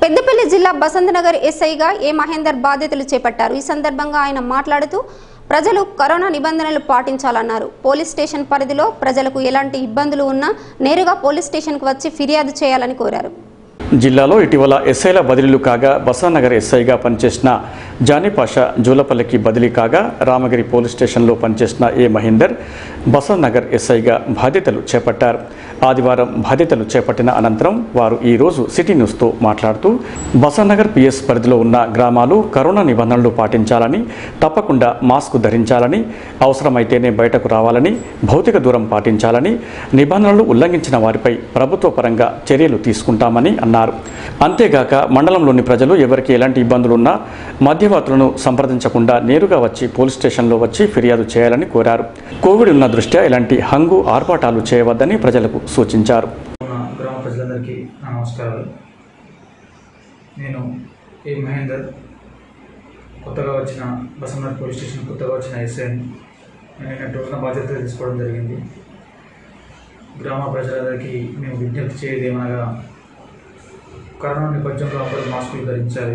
పెద్దపల్లి జిల్లా బసంతనగర్ ఎస్ఐగా ఏ మహేందర్ బాధ్యతలు చేపట్టారు ఈ సందర్భంగా ఆయన మాట్లాడుతూ ప్రజలు కరోనా నిబంధనలు పాటించాలన్నారు పోలీస్ స్టేషన్ పరిధిలో ప్రజలకు ఎలాంటి ఇబ్బందులు ఉన్నా నేరుగా పోలీస్ స్టేషన్కు వచ్చి ఫిర్యాదు చేయాలని కోరారు జిల్లాలో ఇటీవల ఎస్ఐల బదిలీలు కాగా బసానగర్ ఎస్ఐగా పనిచేసిన జానీపాషా జూలపల్లికి బదిలీ కాగా రామగిరి పోలీస్ స్టేషన్లో పనిచేసిన ఏ మహేందర్ బసానగర్ ఎస్ఐగా బాధ్యతలు చేపట్టారు ఆదివారం బాధ్యతలు చేపట్టిన అనంతరం వారు ఈ రోజు సిటీ న్యూస్తో మాట్లాడుతూ బసానగర్ పిఎస్ పరిధిలో ఉన్న గ్రామాలు కరోనా నిబంధనలు పాటించాలని తప్పకుండా మాస్క్ ధరించాలని అవసరమైతేనే బయటకు రావాలని భౌతిక దూరం పాటించాలని నిబంధనలు ఉల్లంఘించిన వారిపై ప్రభుత్వ పరంగా చర్యలు తీసుకుంటామని అన్నారు అంతేగాక మండలంలోని ప్రజలు ఎవరికి ఎలాంటి ఇబ్బందులున్నా మధ్యవర్తులను సంప్రదించకుండా నేరుగా వచ్చి పోలీస్ స్టేషన్లో వచ్చి ఫిర్యాదు చేయాలని కోరారు కోవిడ్ ఉన్న దృష్ట్యా ఇలాంటి హంగు ఆర్భాటాలు చేయవద్దని ప్రజలకు సూచించారు ఉన్న గ్రామ ప్రజలందరికీ నా నమస్కారాలు నేను ఏ మహేందర్ కొత్తగా వచ్చిన బసంతర్ పోలీస్ స్టేషన్ కొత్తగా వచ్చిన ఎస్ఐని నేను నిన్న రోజున బాధ్యత తీసుకోవడం జరిగింది గ్రామ ప్రజలందరికీ మేము విజ్ఞప్తి చేయేది ఏమనగా కరోనా నేపథ్యంలో అందరూ మాస్కులు ధరించాలి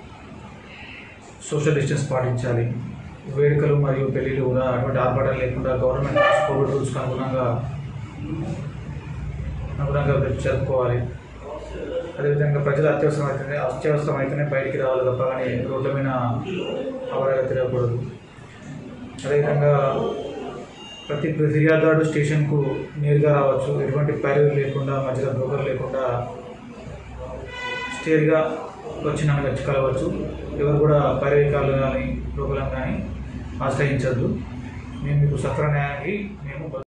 సోషల్ డిస్టెన్స్ పాటించాలి వేడుకలు మరియు పెళ్ళిళ్ళు కూడా అటువంటి ఆర్భాటాలు లేకుండా గవర్నమెంట్ కోవిడ్ రూల్స్కి అనుగుణంగా అనుగుణంగా జరుపుకోవాలి అదేవిధంగా ప్రజలు అత్యవసరమైతేనే అత్యవసరమైతేనే బయటికి రావాలి తప్ప కానీ రోడ్ల మీద అవరాగా తిరగకూడదు అదేవిధంగా ప్రతి ఫిర్యాదుదారుడు స్టేషన్కు నేరుగా రావచ్చు ఎటువంటి ప్యారీలు లేకుండా మధ్యలో బ్రోకర్ లేకుండా స్టేర్గా వచ్చి నన్ను వచ్చి కలవచ్చు ఎవరు కూడా పర్యవేకాలు కానీ బ్రోకర్లను కానీ ఆశ్రయించద్దు మేము మీకు సత్వర న్యాయానికి మేము